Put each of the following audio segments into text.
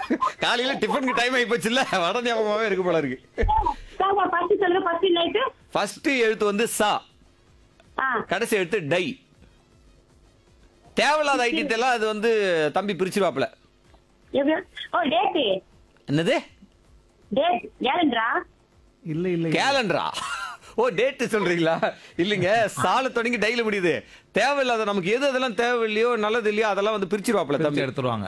காலையில டிஃபனுக்கு டைம் ஆகி போச்சுல்ல வட ஞாபகமாவே இருக்கு போல இருக்கு சார் ஃபர்ஸ்ட் சொல்லுங்க ஃபர்ஸ்ட் நைட்டு ஃபர்ஸ்ட் எழுத்து வந்து சா ஆ கடைசி எழுத்து டை தேவையில்லாத ஐட்டத்தை எல்லாம் அது வந்து தம்பி பிரிச்சிருவாப்ல எவ்வளோ ஓ டேட்டு என்னது டேட் கேலண்டரா இல்ல இல்ல கேலண்டரா ஓ டேட்டு சொல்றீங்களா இல்லைங்க சால தொடங்கி டைல முடியுது தேவையில்லாத நமக்கு எது அதெல்லாம் தேவையில்லையோ நல்லது இல்லையோ அதெல்லாம் வந்து பிரிச்சிருவாப்ல பிரிச்சு தம்பி எடுத்துருவாங்க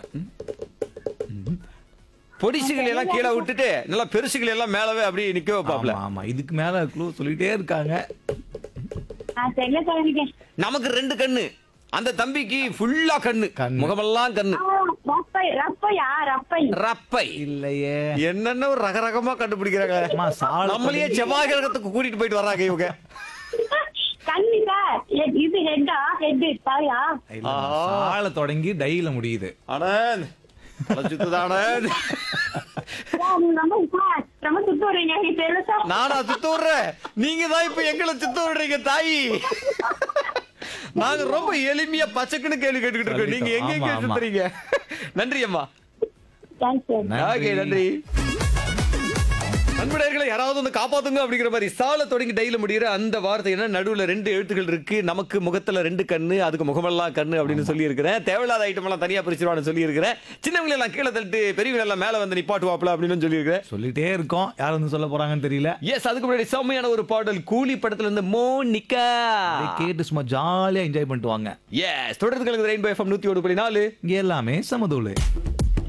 பொடிசுகளை எல்லாம் கீழே விட்டுட்டு நல்லா பெருசுகளை எல்லாம் மேலவே அப்படியே நிக்க வைப்பாப்ல ஆமா ஆமா இதுக்கு மேல க்ளூ சொல்லிட்டே இருக்காங்க ஆ சரியா சொல்லுங்க நமக்கு ரெண்டு கண்ணு அந்த தம்பிக்கு ஃபுல்லா கண்ணு கண்ணு. முகமெல்லாம் கண்ணு ஆ, ரப்பை ரப்பையா ரப்பை ரப்பை இல்லையே என்னென்ன ஒரு ரகரகமா கண்டுபிடிக்கிறாங்க அம்மா, சால நம்மளையே தொடங்கி- செவ்வாய் கிரகத்துக்கு கூட்டிட்டு போயிட்டு வர்றாங்க இவங்க கண்ணு சார் எ- இது ஹெட்டா ஹெட் சாரியா இல்ல, ஆ. சால தொடங்கி டைல முடியுது ஆனந்த் சுத்துதானந்த் சார் நீங்க ரொம்ப சார் ரொம்ப சுத்து வரீங்க எனக்கு தெரியல சார் நானா சுத்த விடுறேன் நீங்க தான் இப்ப எங்களை சுத்த விடுறீங்க தாயி நாங்க ரொம்ப எளிமையா பச்சைக்குன்னு கேள்வி கேட்டுக்கிட்டு இருக்கோம் நீங்க எங்க எங்க ஆமா, ஆமா. சுத்துறீங்க நன்றி அம்மா தேங்க்ஸ் சார் நன்றி. ஓகே நன்றி நண்பர்களே யாராவது வந்து காப்பாத்துங்க அப்படிங்கிற மாதிரி சால தொடங்கி டைல முடிகிற அந்த வார்த்தை என்ன நடுவுல ரெண்டு எழுத்துக்கள் இருக்கு நமக்கு முகத்துல ரெண்டு கண்ணு அதுக்கு முகமெல்லாம் கண்ணு அப்படின்னு சொல்லி இருக்கிறேன் தேவையில்லாத ஐட்டம் எல்லாம் தனியா பிரிச்சிருவான்னு சொல்லி இருக்கிறேன் சின்னவங்களை எல்லாம் கீழே தள்ளிட்டு பெரியவங்க எல்லாம் மேல வந்து நிப்பாட்டுவாப்ல அப்படின்னு சொல்லி இருக்கிறேன் சொல்லிட்டே இருக்கோம் யார் வந்து சொல்ல போறாங்கன்னு தெரியல எஸ் அதுக்கு முன்னாடி செம்மையான ஒரு பாடல் கூலி படத்துல இருந்து மோனிகா அப்படியே கேட்டு சும்மா ஜாலியா என்ஜாய் பண்ணிட்டு வாங்க எஸ் தொடர்ந்து கலந்து ரெயின்போ எஃப்எம் நூத்தி ஒன்று புள்ளி நாலு இங்க எல்லாமே சமதூளு